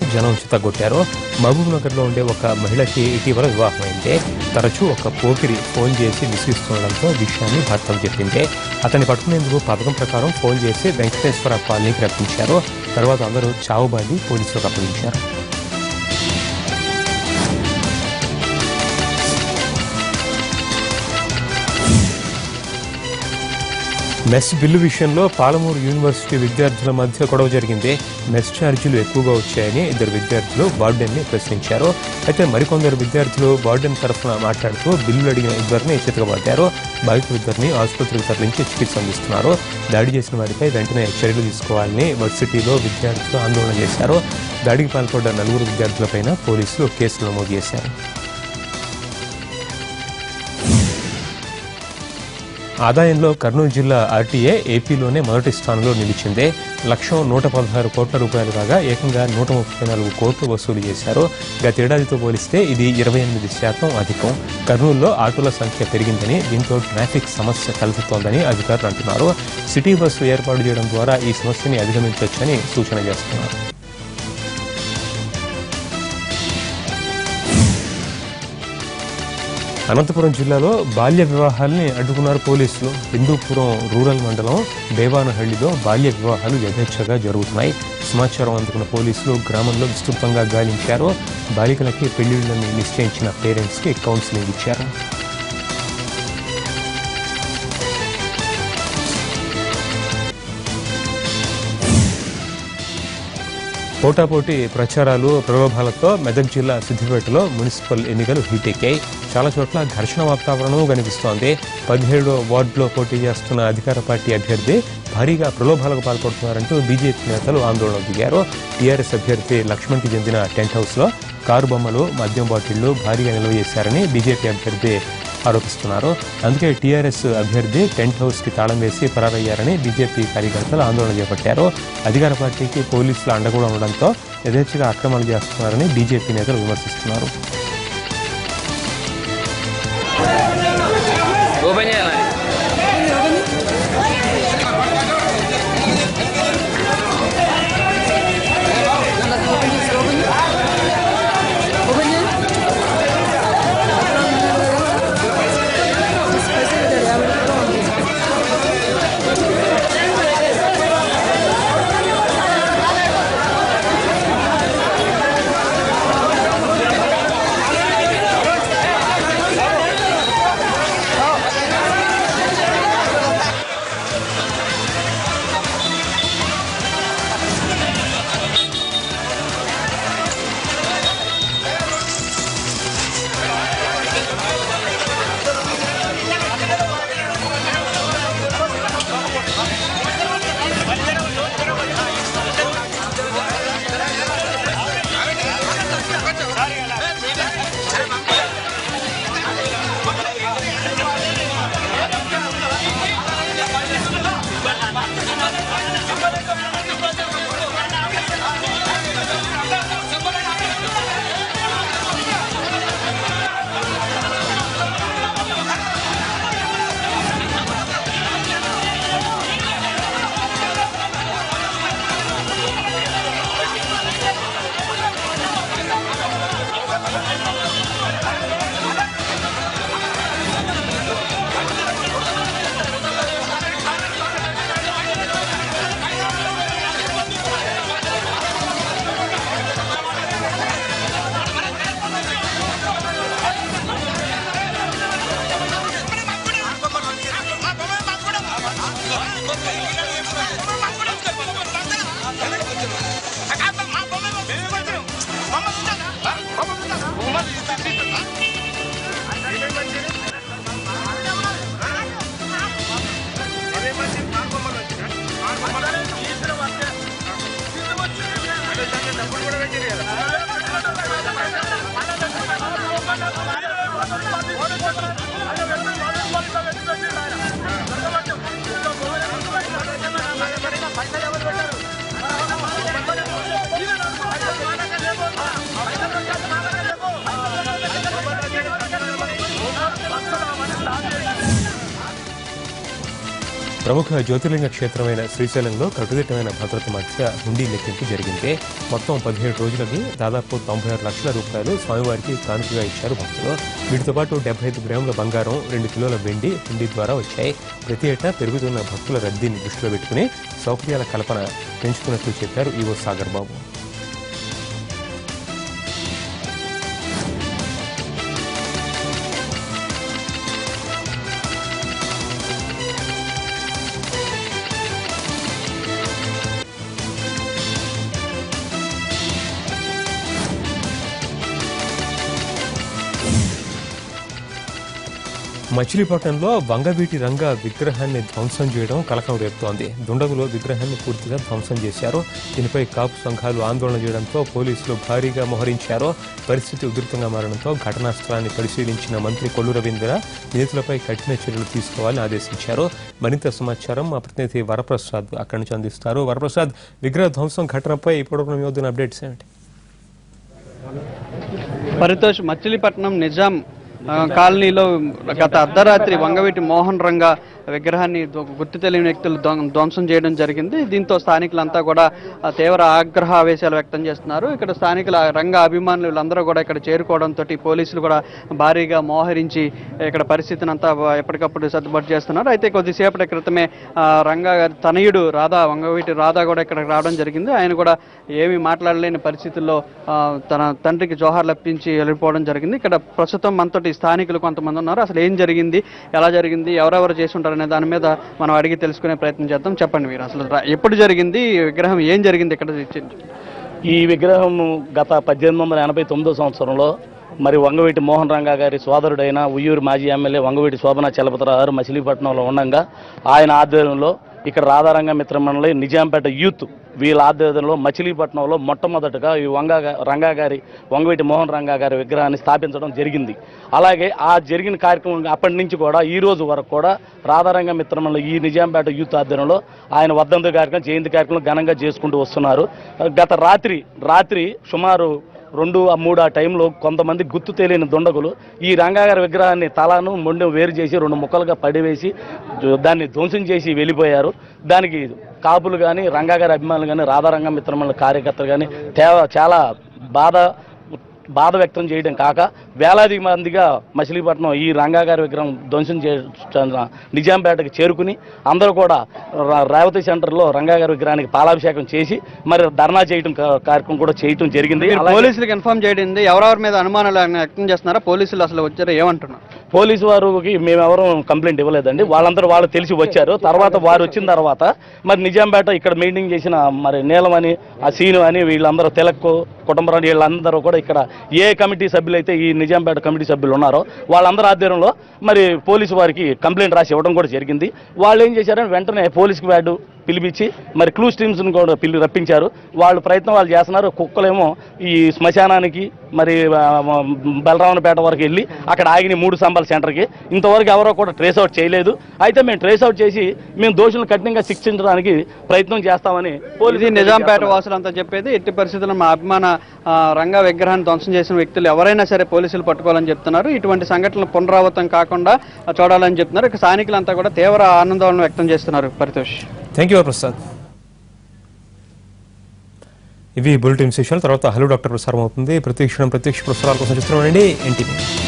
జనం చిత్తగొట్టారు మహబూబ్ నగర్లో ఉండే ఒక మహిళకి ఇటీవల వివాహమైంది తరచూ ఒక పోకిరి ఫోన్ చేసి విసిగిస్తుండడంతో విషయాన్ని భర్తకు చెప్పింది అతన్ని పట్టుకునేందుకు పథకం ప్రకారం ఫోన్ చేసి వెంకటేశ్వర కాలనీకి రప్పించారు తర్వాత అందరూ చావుబాడి పోలీసులకు అప్పగించారు మెస్ బిల్లు విషయంలో పాలమూరు యూనివర్సిటీ విద్యార్థుల మధ్య గొడవ జరిగింది మెస్ ఛార్జీలు ఎక్కువగా వచ్చాయని ఇద్దరు విద్యార్థులు వార్డెన్ని ప్రశ్నించారు అయితే మరికొందరు విద్యార్థులు వార్డెన్ తరఫున మాట్లాడుతూ బిల్లులు అడిగిన ఇద్దరిని చితకబడ్డారు బాధితులిద్దరిని ఆసుపత్రికి తరలించి చికిత్స అందిస్తున్నారు దాడి చేసిన వారిపై వెంటనే చర్యలు తీసుకోవాలని వర్సిటీలో విద్యార్థులు ఆందోళన చేశారు దాడికి పాల్పడ్డ నలుగురు విద్యార్థులపైన పోలీసులు కేసులు నమోదు చేశారు ఆదాయంలో కర్నూలు జిల్లా ఆర్టీఏ ఏపీలోనే మొదటి స్థానంలో నిలిచింది లక్షం నూట పదహారు కోట్ల రూపాయలు కాగా ఏకంగా నూట ముప్పై నాలుగు కోట్లు వసూలు చేశారు గతేడాదితో పోలిస్తే ఇది ఇరవై ఎనిమిది శాతం అధికం కర్నూలులో ఆటోల సంఖ్య పెరిగిందని దీంతో ట్రాఫిక్ సమస్య తలెత్తుతోందని అధికారులు అంటున్నారు సిటీ బస్సు ఏర్పాటు చేయడం ద్వారా ఈ సమస్యని అధిగమించవచ్చని సూచన చేస్తున్నారు అనంతపురం జిల్లాలో బాల్య వివాహాల్ని అడ్డుకున్నారు పోలీసులు హిందూపురం రూరల్ మండలం దేవానహళ్లిలో బాల్య వివాహాలు యథేచ్ఛగా జరుగుతున్నాయి సమాచారం అందుకున్న పోలీసులు గ్రామంలో విస్తృతంగా గాలించారు బాలికలకి పెళ్లిళ్లను నిశ్చయించిన పేరెంట్స్ కి కౌన్సిలింగ్ ఇచ్చారు పోటాపోటీ ప్రచారాలు ప్రలోభాలతో మెదక్ జిల్లా సిద్దిపేటలో మున్సిపల్ ఎన్నికలు హీటెక్కాయి చాలా చోట్ల ఘర్షణ వాతావరణం కనిపిస్తోంది పదిహేడో వార్డులో పోటీ చేస్తున్న అధికార పార్టీ అభ్యర్థి భారీగా ప్రలోభాలకు పాల్పడుతున్నారంటూ బీజేపీ నేతలు ఆందోళన దిగారు టీఆర్ఎస్ అభ్యర్థి లక్ష్మణ్కి చెందిన టెంట్ హౌస్లో కారు బొమ్మలు మద్యం బాటిళ్లు భారీగా నిల్వ చేశారని బీజేపీ అభ్యర్థి ఆరోపిస్తున్నారు అందుకే టీఆర్ఎస్ అభ్యర్థి టెంట్ హౌస్ కి తాళం వేసి పరారయ్యారని బీజేపీ కార్యకర్తలు ఆందోళన చేపట్టారు అధికార పార్టీకి పోలీసుల అండ కూడా ఉండడంతో యథేచ్ఛగా అక్రమాలు చేస్తున్నారని బీజేపీ నేతలు విమర్శిస్తున్నారు ఓపెన్ చేయాలి ఓపెన్ ప్రముఖ జ్యోతిర్లింగ క్షేత్రమైన శ్రీశైలంలో కట్టుదిట్టమైన భద్రత మధ్య హుండీ లెక్కింపు జరిగింది మొత్తం పదిహేడు రోజులకి దాదాపు తొంభై ఆరు లక్షల రూపాయలు స్వామివారికి కానుకగా ఇచ్చారు భక్తులు వీటితో పాటు డెబ్బై ఐదు గ్రాముల బంగారం రెండు కిలోల వెండి హుండీ ద్వారా వచ్చాయి ప్రతి ఏటా పెరుగుతున్న భక్తుల రద్దీని దృష్టిలో పెట్టుకుని సౌకర్యాల కల్పన పెంచుకున్నట్లు చెప్పారు ఈవో సాగర్ బాబు మచిలీపట్నంలో వంగవీటి రంగ విగ్రహాన్ని ధ్వంసం చేయడం కలకం రేపుతోంది దుండగులు విగ్రహాన్ని పూర్తిగా ధ్వంసం చేశారు దీనిపై కాపు సంఘాలు ఆందోళన చేయడంతో పోలీసులు భారీగా మోహరించారు పరిస్థితి ఉధృతంగా మారడంతో ఘటనా స్థలాన్ని పరిశీలించిన మంత్రి కొల్లు రవీంద్ర నిందితులపై కఠిన చర్యలు తీసుకోవాలని ఆదేశించారు మరింత సమాచారం మా ప్రతినిధి వరప్రసాద్ అక్కడి నుంచి అందిస్తారు వరప్రసాద్ విగ్రహ ధ్వంసం ఘటనపై ఇప్పటివరకు మీ వద్ద అప్డేట్స్ ఏమిటి పరితోష్ మచిలీపట్నం నిజాం ఆ, కాలనీలో గత అర్ధరాత్రి వంగవీటి మోహన్ రంగ విగ్రహాన్ని ధ్వ- గుర్తు తెలియని వ్యక్తులు ధ్వం- ధ్వంసం చేయడం జరిగింది దీంతో స్థానికులంతా కూడా ఆ, తీవ్ర ఆగ్రహ ఆవేశాలు వ్యక్తం చేస్తున్నారు ఇక్కడ స్థానికుల రంగ అభిమానులు వీళ్ళందరూ కూడా ఇక్కడ చేరుకోవడంతో పోలీసులు కూడా భారీగా మోహరించి ఇక్కడ పరిస్థితిని అంతా ఎప్పటికప్పుడు సర్దుబాటు చేస్తున్నారు అయితే కొద్దిసేపటి క్రితమే ఆ, రంగా గారి తనయుడు రాధా వంగవీటి రాధా కూడా ఇక్కడికి రావడం జరిగింది ఆయన కూడా ఏమీ మాట్లాడలేని పరిస్థితుల్లో ఆ, తన తండ్రికి జోహార్ లప్పించి వెళ్ళిపోవడం జరిగింది ఇక్కడ ప్రస్తుతం మనతోటి స్థానికులు కొంతమంది ఉన్నారు అసలు ఏం జరిగింది ఎలా జరిగింది ఎవరెవరు చేసి ఉంటారనే దాని మీద మనం అడిగి తెలుసుకునే ప్రయత్నం చేద్దాం చెప్పండి మీరు అసలు రా- ఎప్పుడు జరిగింది ఈ విగ్రహం ఏం జరిగింది ఇక్కడ తెచ్చింది? ఈ విగ్రహం గత పద్దెనిమిది వందల ఎనభై తొమ్మిదో సంవత్సరంలో మరి వంగవీటి మోహన్ రంగా గారి సోదరుడైన ఉయ్యూరు మాజీ ఎమ్మెల్యే వంగవీటి శోభన చలపతిరావు గారు మచిలీపట్నంలో ఉండగా ఆయన ఆధ్వర్యంలో ఇక్కడ రాధారంగ మిత్రమండలి నిజాంపేట యూత్ వీళ్ళ ఆధ్వర్యంలో మచిలీపట్నంలో మొట్టమొదటగా ఈ వంగా రంగా గారి వంగవీటి మోహన్ రంగా గారి విగ్రహాన్ని స్థాపించడం జరిగింది అలాగే ఆ జరిగిన కార్యక్రమం అప్పటి నుంచి కూడా ఈ రోజు వరకు కూడా రాధారంగ మిత్రమండలి ఈ నిజాంపేట యూత్ ఆధ్వర్యంలో ఆయన వర్ధంతి కార్యక్రమం జయంతి కార్యక్రమం ఘనంగా చేసుకుంటూ వస్తున్నారు గత రాత్రి రాత్రి సుమారు రెండు ఆ మూడు ఆ టైంలో కొంతమంది గుర్తు తెలియని దుండగులు ఈ రంగాగారి విగ్రహాన్ని తలను మొండెం వేరు చేసి రెండు ముక్కలుగా పడివేసి జు- దాన్ని ధ్వంసం చేసి వెళ్ళిపోయారు దానికి కాపులు కానీ రంగాగారి అభిమానులు కానీ రాధారంగ మిత్రముల కార్యకర్తలు కానీ చాలా బాధ బాధ వ్యక్తం చేయడం కాక వేలాది మందిగా మచిలీపట్నం ఈ రంగాగారి విగ్రహం ధ్వంసం చే నిజాంపేటకి చేరుకుని అందరూ కూడా రా- రేవతి సెంటర్లో రంగాగారి విగ్రహానికి పాలాభిషేకం చేసి మరి ధర్నా చేయడం కా- కార్యక్రమం కూడా చేయటం జరిగింది మీరు అలాగే పోలీసులకు ఇన్ఫార్మ్ చేయడింది ఎవరెవరి మీద అనుమానాలు ఏమైనా వ్యక్తం చేస్తున్నారా పోలీసులు అసలు వచ్చారో ఏమంటున్నారు పోలీసు వారికి మేమెవరూ కంప్లైంట్ ఇవ్వలేదండి వాళ్ళందరూ వాళ్ళు తెలిసి వచ్చారు తర్వాత వారు వచ్చిన తర్వాత మరి నిజాంపేట ఇక్కడ మీటింగ్ చేసిన మరి నీలమని ఆ సీను అని వీళ్ళందరూ తెలక్కు కుటుంబరాలు వీళ్ళందరూ కూడా ఇక్కడ ఏ కమిటీ సభ్యులు అయితే ఈ నిజాంపేట కమిటీ సభ్యులు ఉన్నారో వాళ్ళందరూ ఆధ్వర్యంలో మరి పోలీసు వారికి కంప్లైంట్ రాసి ఇవ్వడం కూడా జరిగింది వాళ్ళు ఏం చేశారంటే వెంటనే పోలీస్కి వ్యాడు పిలిపించి మరి క్లూ స్ట్రీమ్స్ని కూడా పిలి రప్పించారు వాళ్ళు ప్రయత్నం వాళ్ళు చేస్తున్నారు కుక్కలేమో ఈ శ్మశానానికి మరి ఆ, బలరామనపేట వరకు వెళ్ళి అక్కడ ఆగిన మూడు స్తంభాల సెంటర్కి ఇంతవరకు ఎవరో కూడా ట్రేస్ అవుట్ చేయలేదు అయితే మేము ట్రేస్ అవుట్ చేసి మేము దోషులను కఠినంగా శిక్షించడానికి ప్రయత్నం చేస్తామని ఇది పోలీసు నిజాంపేట వాసులంతా చెప్పేది ఎట్టి పరిస్థితుల్లో మా అభిమాన ఆ, రంగా విగ్రహాన్ని ధ్వంసం చేసిన వ్యక్తులు ఎవరైనా సరే పోలీసులు పట్టుకోవాలని చెప్తున్నారు ఇటువంటి సంఘటనలు పునరావృతం కాకుండా ఆ, చూడాలని చెప్తున్నారు ఇక స్థానికులంతా కూడా తీవ్ర ఆనందం వ్యక్తం చేస్తున్నారు పరితోష్ థ్యాంక్ యూ ప్రసాద్ ఇవి బులెటిన్ విశేషాలు తర్వాత హలో డాక్టర్ ప్రసారం అవుతుంది ప్రతి క్షణం ప్రత్యక్ష ప్రసారాల కోసం చూస్తున్నామండి ఎన్టీవీ